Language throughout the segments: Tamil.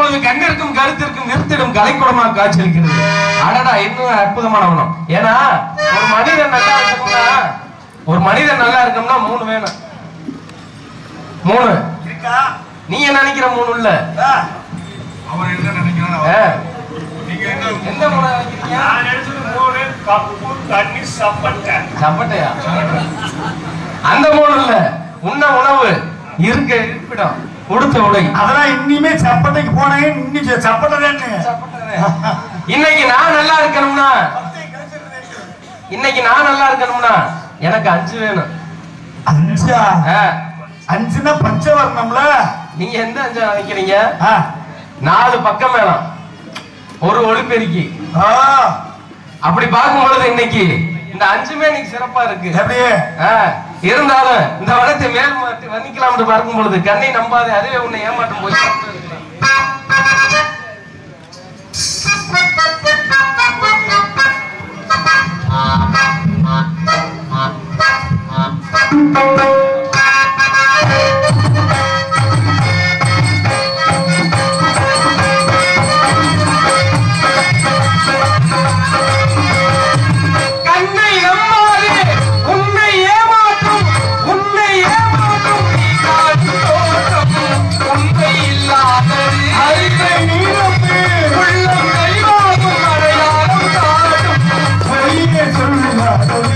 பொழுது கண்ணிற்கும் கருத்திற்கும் நிறுத்திடும் கலைக்குடமா காட்சியளிக்கிறது அடடா இன்னும் அற்புதமானவனும் ஏன்னா ஒரு மனிதன் நல்லா இருக்கணும்னா ஒரு மனிதன் நல்லா இருக்கணும்னா மூணு வேணும் மூணு இருக்கா நீ என்ன நினைக்கிற மூணு இல்ல ஆ, அவர் என்ன நினைக்கிறார் ஆ, நீங்க என்ன எந்த மூணு நினைக்கிறீங்க நான் எடுத்தது மூணு கப்பு தண்ணி சப்பட்டை சப்பட்டையா அந்த மூணு இல்ல உண்ண உணவு இருக்க இருப்பிடம் உடுத்த உடை அதெல்லாம் இனிமே சப்பட்டைக்கு போனேன் இன்னைக்கு சப்பட்டை தானே இன்னைக்கு நான் நல்லா இருக்கணும்னா இன்னைக்கு நான் நல்லா இருக்கணும்னா எனக்கு அஞ்சு வேணும் அஞ்சா ஆ, அஞ்சுனா பச்சை வரணும்ல நீங்க எந்த அஞ்சு நினைக்கிறீங்க ஆ, நாலு பக்கம் வேணும் ஒரு ஒளிபெருக்கி ஆ, அப்படி பார்க்கும் பொழுது இன்னைக்கு இந்த அஞ்சுமே இன்னைக்கு சிறப்பா இருக்கு எப்படி ஆ, இருந்தாலும் இந்த வனத்தை மேல் மாற்றி வர்ணிக்கலாம் என்று பார்க்கும் பொழுது கண்ணை நம்பாதே அதுவே உன்னை ஏமாற்றும் போய் கண்ணை நம்பாதே உன்னை ஏமாற்றும் உன்னை ஏமாற்றும் நீ காட்டும் தோற்றம் உண்மை இல்லாதது அறிவை நீரப்பு உள்ளம் தெளிவாகும் அடையாளம் காட்டும் பொய்யே சொல்லுவார்கள்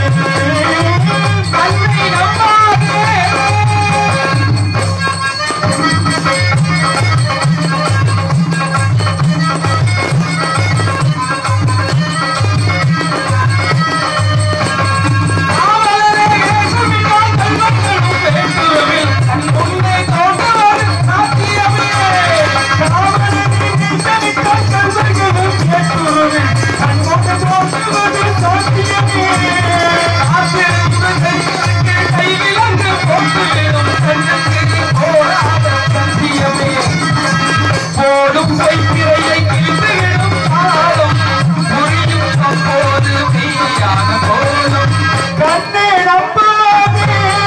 கண்ணை நம்பாதே காவலரே இயேசுவினால் கண்மக்களும் பேசுவில் கண் முன்னே தோன்றுவது சாத்தியமே காவலரே இயேசுவினால் கண்மக்களும் பேசுவில் கண் முன்னே தோன்றுவது சாத்தியமே காத்திருந்து செல்வதற்கு கைவிலங்கு போட்டுவிடும் கண்ணுக்கு போராத சத்தியமே போடும் பொய்த்திரையை கிழித்துவிடும் காலம் புரியும் அப்போது மெய்யான போதும் கண்ணே நம்பாதே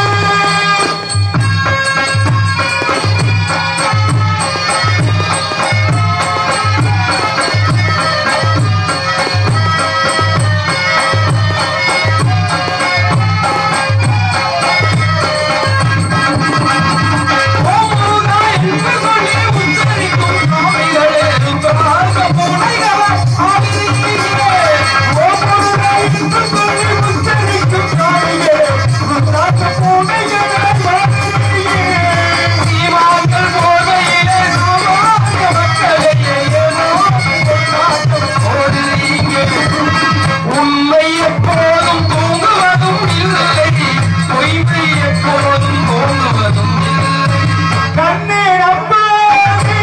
ஓமுருகா என்று சொல்லி உச்சரிக்கும் நாவைகளே ருத்ராட்ச பூனைகளா ஆடிருக்கிறீர்களே. ஓமுருகா என்று சொல்லி உச்சரிக்கும் நாவைகளே ருத்ராட்ச பூனைகளா ஆடிருக்கிறீர்களே. சீமான்கள் போதையிலே சாமானிய மக்களே ஏனோ கொண்டாட்டம் போடுறீங்க. உண்மை எப்போதும் தூங்குவதும் இல்லை பொய்மை எப்போதும் தோன்றுவதும் இல்லை கண்ணே நம்பாதே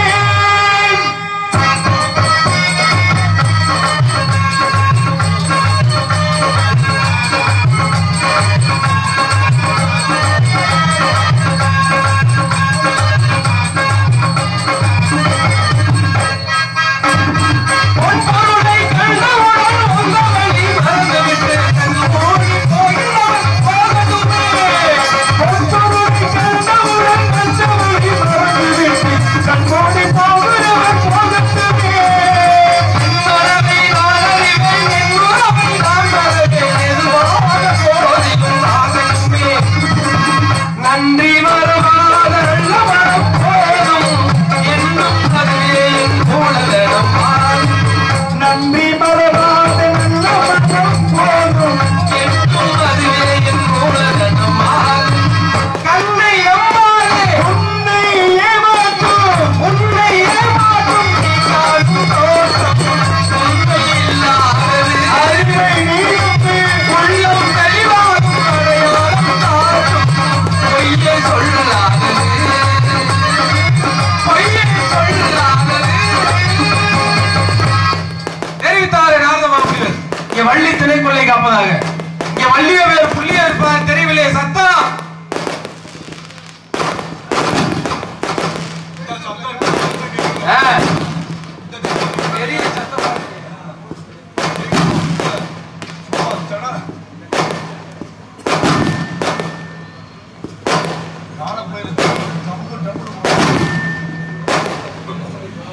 பொன்பொருளை கண்டவுடன் வந்தவழி மறந்துவிட்டு தன் ஓடி போகிறவன் போகட்டுமே. பொன்பொருளை கண்டவுடன் வந்தவழி மறந்துவிட்டு தன் ஓடி போகிறவன் போகட்டுமே. என்மனதை நான் அறிவேன், என் உறவை நான் மறவேன், எதுவாக போதிலும் நாளையுமே. நன்றி மறவாத நல்ல மனம் போதும் என்னும் அதுவே என் மூலதனம் ஆகும். நன்றி மறவாத நல்ல மனம் போதும் என்றும் அதுவே என் மூலதனம் ஆகும். கண்ணை நம்பாதே, உன்னை ஏமாற்றும் உன்னை ஏமாற்றும் நீ காணும் தோற்றம் உண்மை இல்லாதது. அறிவை நீரப்பு உள்ளம் தெளிவாகும் அடையாளம் காட்டும். பொய்யை சொல்லாதது. பொய்யை சொல்லாதது. தெரிவித்தாரு நாரத மகர்ஷிகள் இங்க வள்ளி திணைக்கொள்ளை காப்பதாக இங்க வள்ளிய வேறு புள்ளிய இருப்பதாக தெரியவில்லை சத்தம் ஆ. பெரிய சத்தம் நானும் போயிருக்கேன். டப்பு டப்புன்னு போனேன்.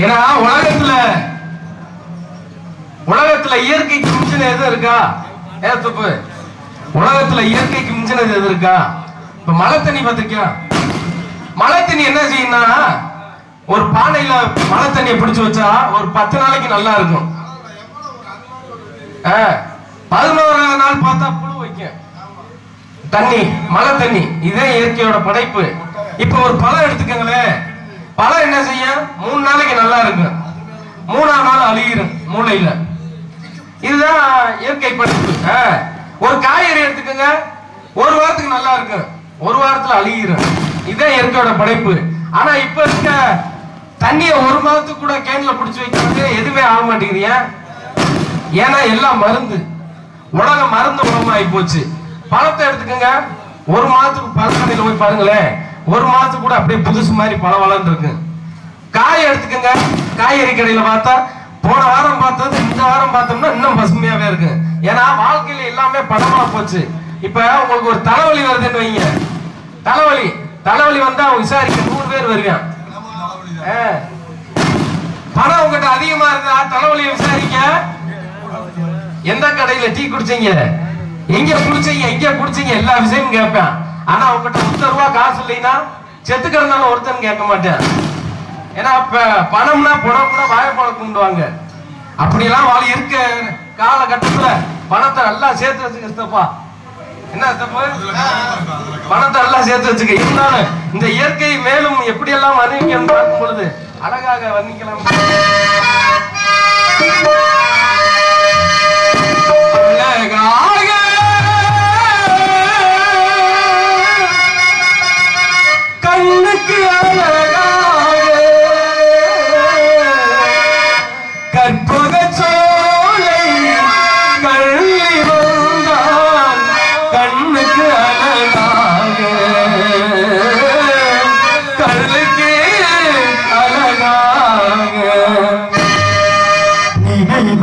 ஏன்னா உலகத்துல உலகத்துல இயற்கைக்கு மிஞ்சின எது இருக்கா ஏ தப்பு உலகத்துல இயற்கைக்கு மிஞ்சினது எது இருக்கா இப்ப மழை தண்ணி பார்த்திருக்கியா மழை தண்ணி என்ன செய்யும்னா ஒரு பானையில மழை தண்ணியை பிடிச்சு வச்சா ஒரு பத்து நாளைக்கு நல்லா இருக்கும் ஆ, பதினோராவது நாள் பார்த்தா புழு வைக்கும் தண்ணி மழை தண்ணி இதே இயற்கையோட படைப்பு இப்ப ஒரு பழம் எடுத்துக்கங்களேன் பழம் என்ன செய்யும் மூணு நாளைக்கு நல்லா இருக்கும் மூணாம் நாள் அழுகிரும் மூளையில இதுதான் இயற்கை படைப்பு ஆ, ஒரு காய்கறி எடுத்துக்கோங்க ஒரு வாரத்துக்கு நல்லா இருக்கும் ஒரு வாரத்துல அழுகிரும் இதே இயற்கையோட படைப்பு ஆனா இப்ப இருக்க தண்ணிய ஒரு மாதத்துக்கு கூட கேன்ல பிடிச்சு வைக்கிறது எதுவுமே ஆக மாட்டேங்குது ஏன் ஏன்னா எல்லாம் மருந்து உலகம் மருந்து உலகமாகி போச்சு பழத்தை எடுத்துக்கோங்க ஒரு மாதத்துக்கு பழக்கடையில் போய் பாருங்களேன் ஒரு மாதத்துக்கு கூட அப்படியே புதுசு மாதிரி பழம் வளர்ந்து இருக்கு காய் எடுத்துக்கோங்க காய்கறி கடையில பார்த்தா போன வாரம் பார்த்தது இந்த வாரம் பார்த்தோம்னா இன்னும் பசுமையாவே இருக்கு ஏன்னா வாழ்க்கையில எல்லாமே படமா போச்சு இப்ப உங்களுக்கு ஒரு தலைவலி வருதுன்னு வைங்க தலைவலி தலைவலி வந்தா விசாரிக்க நூறு பேர் வருவான் ஆ. பணம் உங்ககிட்ட அதிகமா இருந்தா தலைவலியை விசாரிக்க எந்த கடையில டீ குடிச்சீங்க எங்க குடிச்சீங்க எங்க குடிச்சீங்க எல்லா விஷயமும் கேட்பேன் ஆனா உங்ககிட்ட முப்பது ரூபா காசு இல்லைன்னா செத்து கிடந்தாலும் ஒருத்தன் கேட்க மாட்டேன் ஏன்னா இப்ப பணம்னா புடம் கூட வாழைப்பழ கும்பிடுவாங்க அப்படியெல்லாம் வாழ் இருக்க காலகட்டத்துல பணத்தை நல்லா சேர்த்து வச்சுக்கப்பா என்ன தப்பு பணத்தை எல்லாம் சேர்த்து வச்சுக்க இருந்தாலும் இந்த இயற்கை மேலும் எப்படி எல்லாம் வர்ணிக்கணும் பார்க்கும் பொழுது அழகாக வர்ணிக்கலாம் அழகாக கண்ணுக்கு அழகாக கற்பக சோலை கள்ளி வந்தான் கண்ணுக்கு அழகாக கண்ணுக்கு அழகாக நினைவு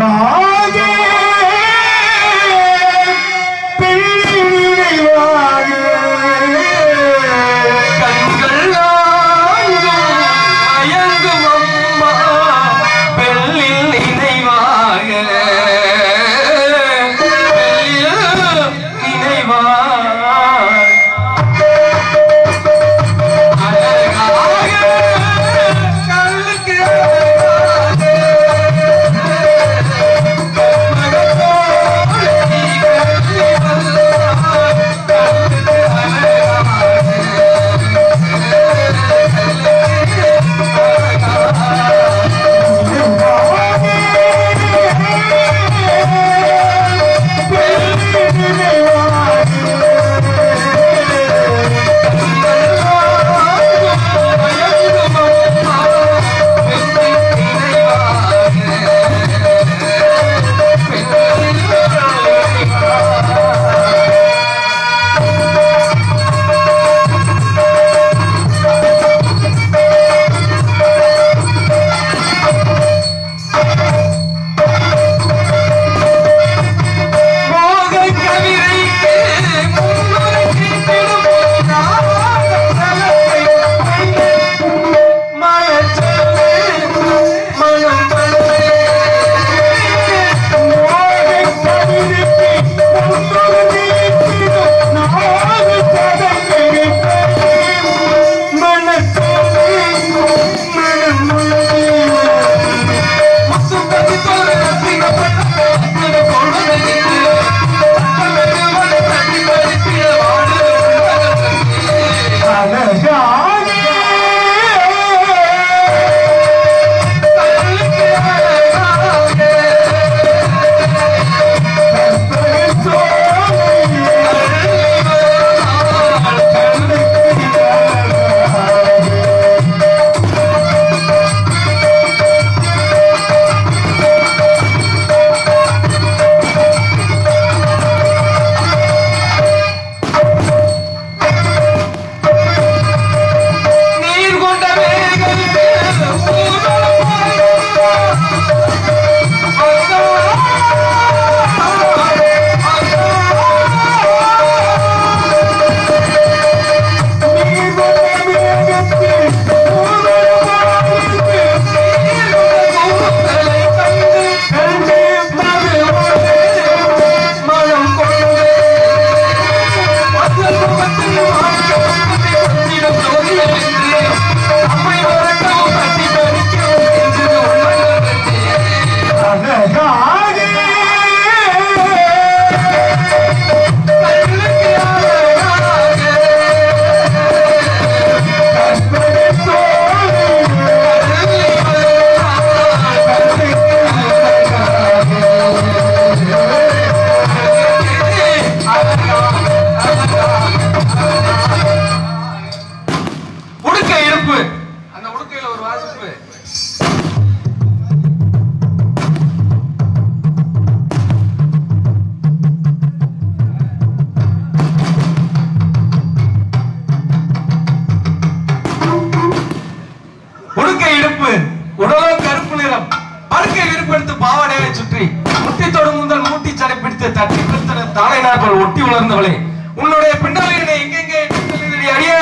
தாளை நாற்பல் ஒட்டி உணர்ந்தவளே உன்னுடைய பிண்டாளியனை எங்கெங்கே செல்லுதடி அடியே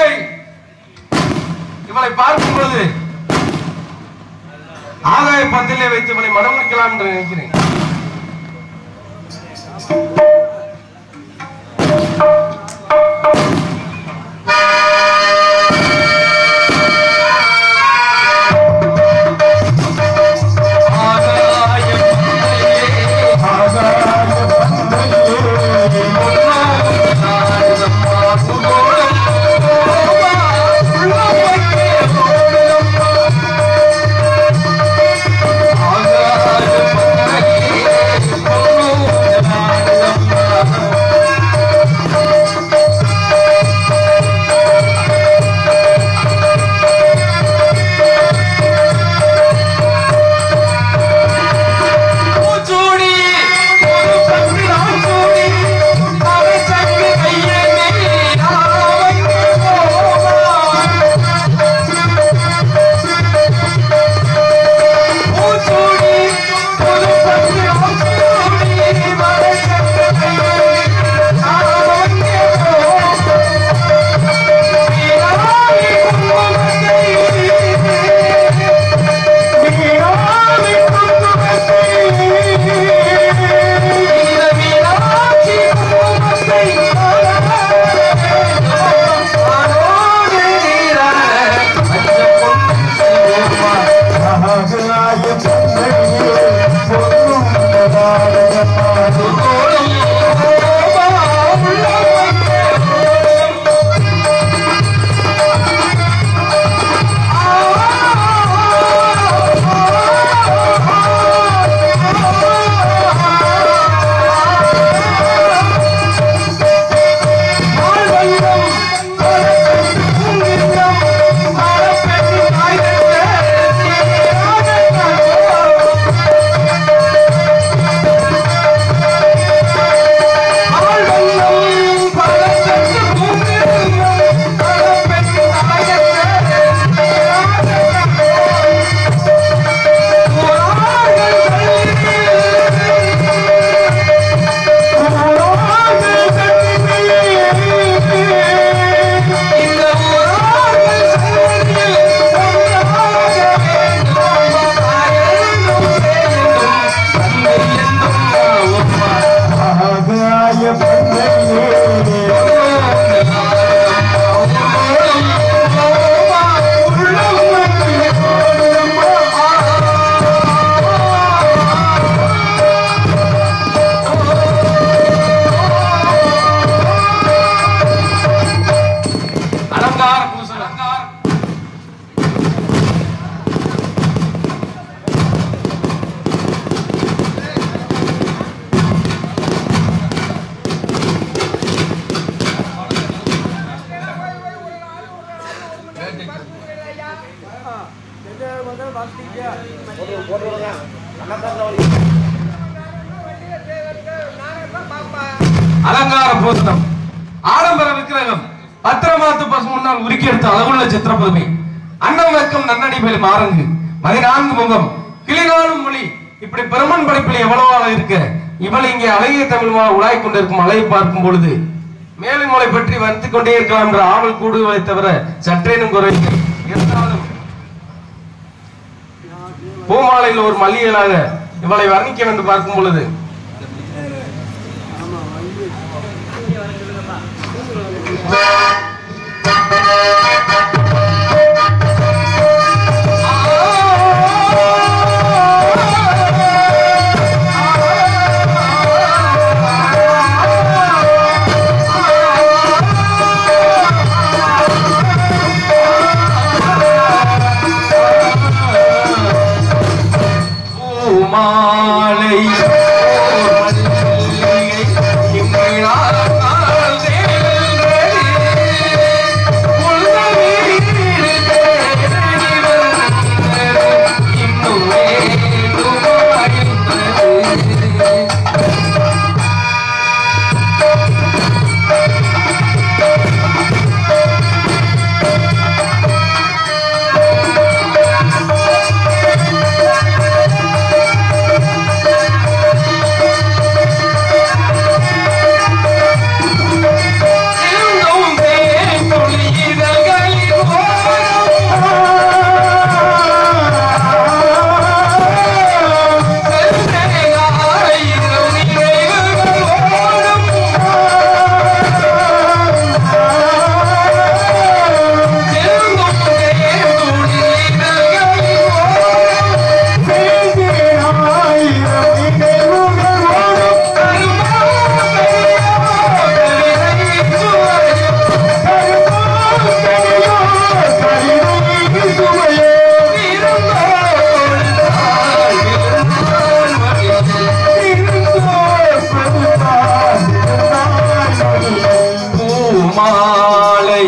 இவளை பார்க்கும் பொழுது ஆகாய பந்திலே வைத்து இவளை மனமுடிக்கலாம் என்று நினைக்கிறேன் ஆகாய பந்திலே பூச்சூடி ஒரு பத்து நாள் சூடி அவை சங்கு கையேந்தி நாவங்கு போவான். பூச்சூடி ஒரு பத்து நாள் சூடி அவை சங்கு கையேந்தி நாவங்கு போவான். வீராதி குங்குமத்தை அலங்கார பூசல் அலங்கார அலங்கார பூசணம் ஆடம்பர விக்கிரகம் பத்திரமாத்து பசு முன்னால் உருக்கி எடுத்த அழகுள்ள சித்திரபதுமை அன்னம் வெக்கம் நன்னடி மேல் மாறங்கு பதினான்கு முகம் கிளிகாலும் மொழி இப்படி பெருமன் படைப்பில் எவ்வளவு ஆள இருக்க இவள் இங்கே அழகிய தமிழ்மா உலாய் கொண்டிருக்கும் அலையை பார்க்கும் பொழுது மேலும் மலை பற்றி வந்து கொண்டே இருக்கலாம் என்ற ஆவல் கூடுவதை தவிர சற்றேனும் குறைந்து இருந்தாலும் பூமாலையில் ஒரு மல்லியலாக இவளை வர்ணிக்க என்று பார்க்கும் பொழுது பூமாலை ஓர் மல்லிகை இம்மையால் தேர்ந்த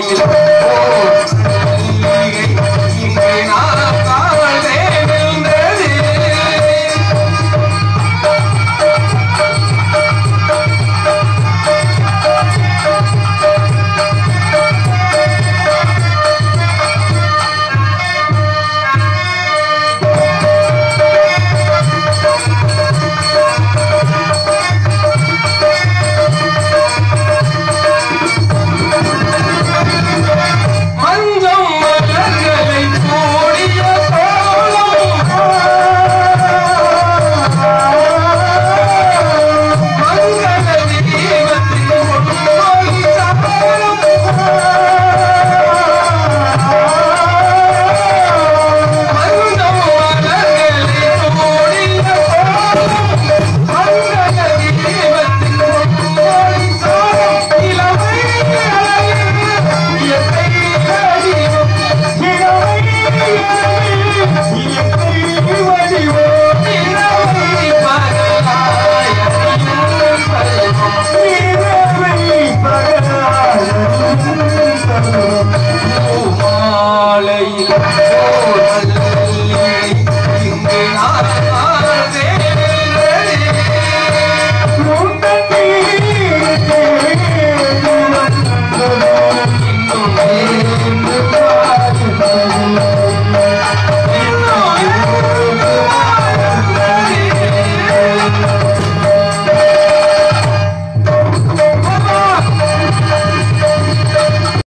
இளமை